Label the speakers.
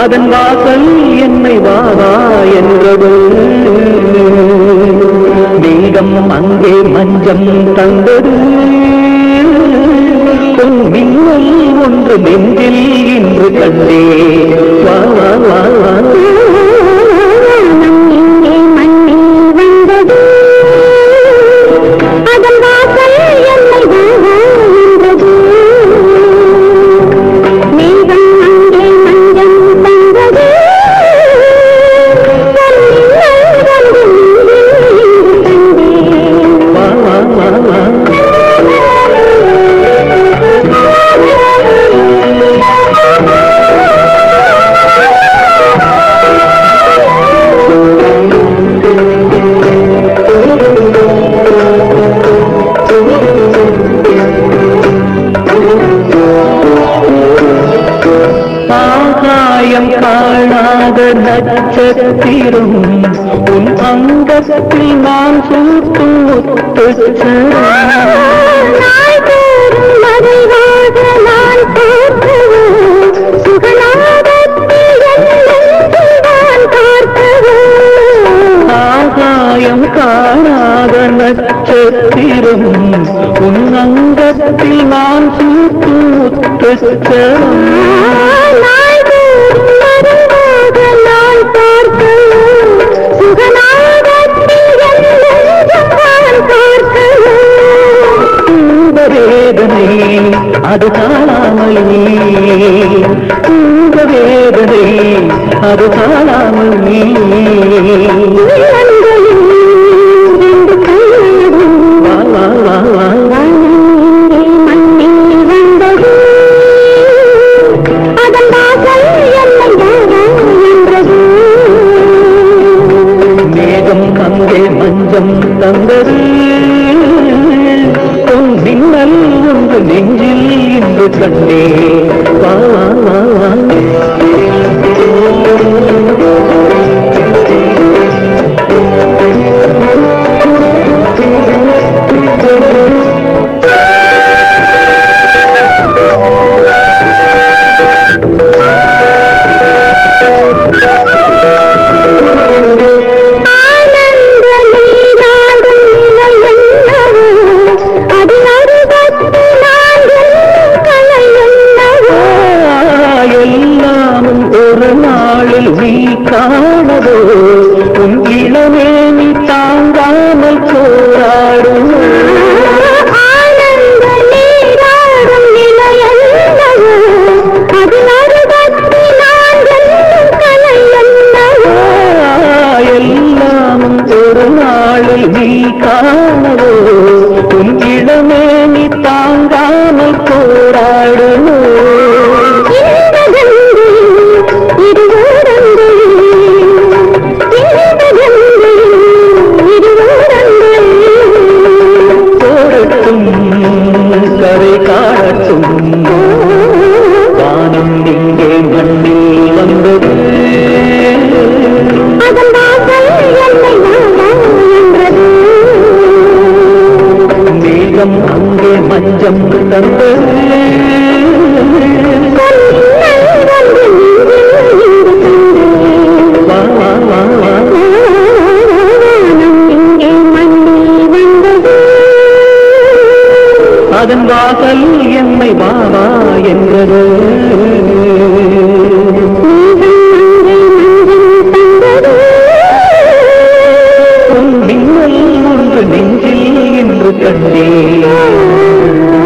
Speaker 1: அதன் வாசல் என்னை வாவா என்றது மேகம் அங்கே மஞ்சம் தந்தது பொன் மின்னல் ஒன்று நெஞ்சில் இன்று கண்டே வா வா வா வா
Speaker 2: நம் இங்கே மண்ணில் வந்தது அதன் வாசல் என்னை வாவா என்றது மேகம் அங்கே மஞ்சம் தந்தது பொன்னின்னல் வந்து நெஞ்சில் கண்டேன்
Speaker 1: வா வா வா வா ஆகாயம் காணாத நட்சத்திரம் உன் அங்கத்தில் நான் சூட்டும் முத்துச்சரம்
Speaker 2: நாள்தோறும் மறைவாக நான் பார்க்கவோ, சுகநாதத்தில் என் நெஞ்சில் நான் பார்க்கவோ.
Speaker 1: ஆகாயம் காணாத நட்சத்திரம் உன் அங்கத்தில் நான் சூட்டும் முத்துச்சரம்
Speaker 2: நாள்தோறும் மறைவாக நான் பார்க்கவோ, சுகநாதத்தில் என் நெஞ்சில் நான் பார்க்கவோ.
Speaker 1: இந்த வேதனை அது காணாமல் நீ இந்த வேதனை அது காணாமல் நீ
Speaker 2: உள்ளங்களில் ரெண்டு கையடும்
Speaker 1: வா வா வா வா
Speaker 2: வானங்கே மண்ணில் வந்தது அதன் வாசல் என்னை வாவா என்றது
Speaker 1: மேகம் அங்கே மஞ்சம் தந்தது பொன் மின்னல் ஒன்று நெஞ்சில் இன்று கண்டே வா வா வா வா
Speaker 2: ஆனந்த நீராடும் நிலை என்னவோ அதில் அறுபத்தி நான்கு கலை என்னவோ
Speaker 1: எல்லாமும் ஒரு நாளில் நீ காணவோ உன் இளமேனி தாங்காமல் போராடுவோ
Speaker 2: ஆனந்த நீராடும் நிலை என்னவோ அதில் அறுபத்தி நான்கு கலை என்னவோ
Speaker 1: எல்லாமும் ஒரு நாளில் நீ காணவோ உன் இளமேனி தாங்காமல் போராடுவோ
Speaker 2: இந்த கங்கை இருவரங்கள் இந்த கங்கை இருவரங்கள்
Speaker 1: போரட்டும் கரை காணட்டும் வானம் இங்கே மண்ணில் வந்தது
Speaker 2: அதன் வாசல் என்னை வாவா என்றது
Speaker 1: மேகம் அங்கே மஞ்சம் தந்தது
Speaker 2: பொன்னின்னல் வந்து நெஞ்சில் இன்று கண்டேன்.
Speaker 1: வா வா வா வா
Speaker 2: வானம் இங்கே மண்ணில் வந்தது
Speaker 1: அதன் வாசல் என்னை வாவா என்றது
Speaker 2: மேகம் அங்கே மஞ்சள் தந்தது
Speaker 1: உன் மின்னல் ஒன்று நெஞ்சில் என்று கண்டே